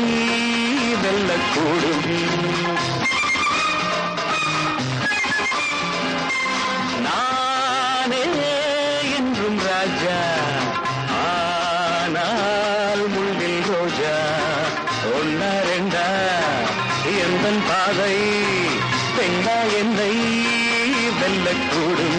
வெல்லக்கூடும் நானே என்றும் ராஜா ஆனால் முள்ளில் ரோஜா ஒன்னா ரெண்டா எந்தன் பாதை பெண்ணா என்னை வெல்லக்கூடும்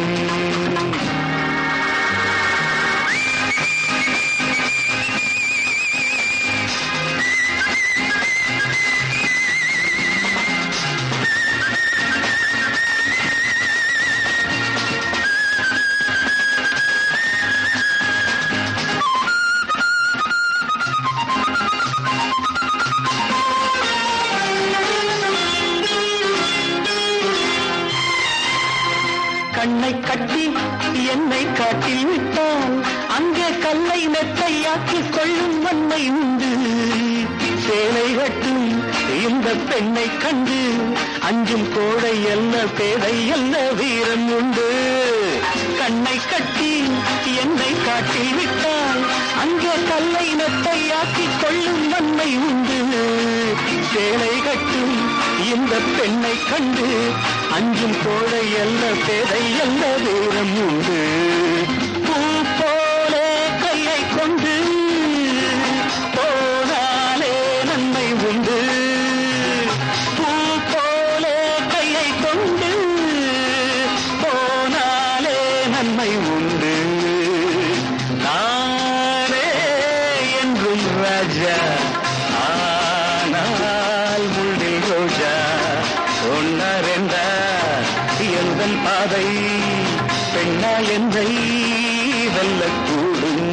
கண்ணை கட்டி என்னை காட்டில் விட்டால் அங்கே கல்லை மெத்தையாக்கி கொள்ளும் வன்மை உண்டு சேலை கட்டும் இந்த பெண்ணை கண்டு அஞ்சும் கோடை அல்ல பேதை அல்ல வீரம் உண்டு கண்ணை கட்டி என்னை காட்டில் விட்டால் அங்கே கல்லை மெத்தையாக்கி கொள்ளும் வன்மை உண்டு சேலை கட்டும் இந்த பெண்ணை கண்டு அஞ்சும் கோடை அல்ல பேதை அல்ல வீரம் உண்டு பூ போல கையை கொண்டு போனாலே நன்மை உண்டு பூ போல கையை கொண்டு போனாலே நன்மை உண்டு நானே என்றும் ராஜா ஆனால் முள்ளில் ரோஜா ஒன்னா ரெண்டா எந்தன் பாதை பெண்ணா என்னை வெல்லக்கூடும்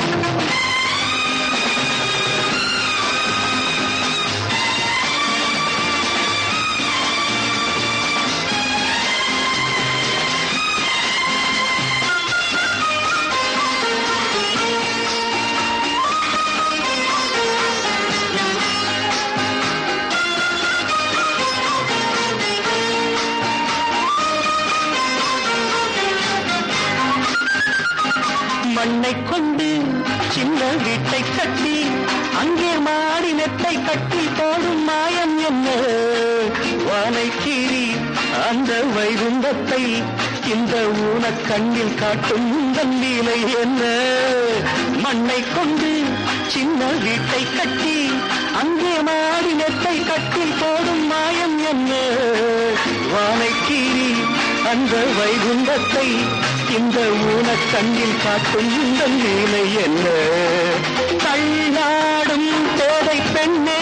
மண்ணை கொண்டு சின்ன வீட்டை கட்டி அங்கே மாடி நெத்தை கட்டி போடும் மாயம் என்ன வானை கீறி அந்த வைகுந்தத்தை இந்த ஊனக் கண்ணில் காட்டும் உந்தன் லீலை என்ன மண்ணை கொண்டு சின்ன வீட்டை கட்டி அங்கே மாடி நெத்தை கட்டி போடும் மாயம் என்ன வானை கீறி அந்த வைகுந்தத்தை இந்த ஊனக் கண்ணில் காட்டும் இந்த லீலை என்ன தள்ளாடும் தேதை பெண்ணே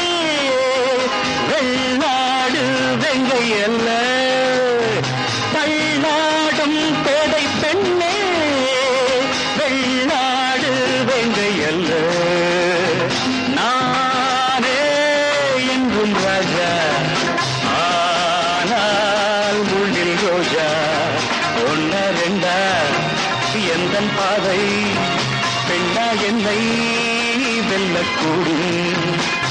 வெள்ளாடு வெங்கை அல்ல தள்ளாடும் தேதை பெண்ணே வெள்ளாடு வெங்கை அல்ல நானே என்றும் ராஜா ஆனால் முள்ளில் ரோஜா ஒன்ன ரெண்டா எந்தன் பாதை பெண்ணா என்னை வெல்லக்கூடும்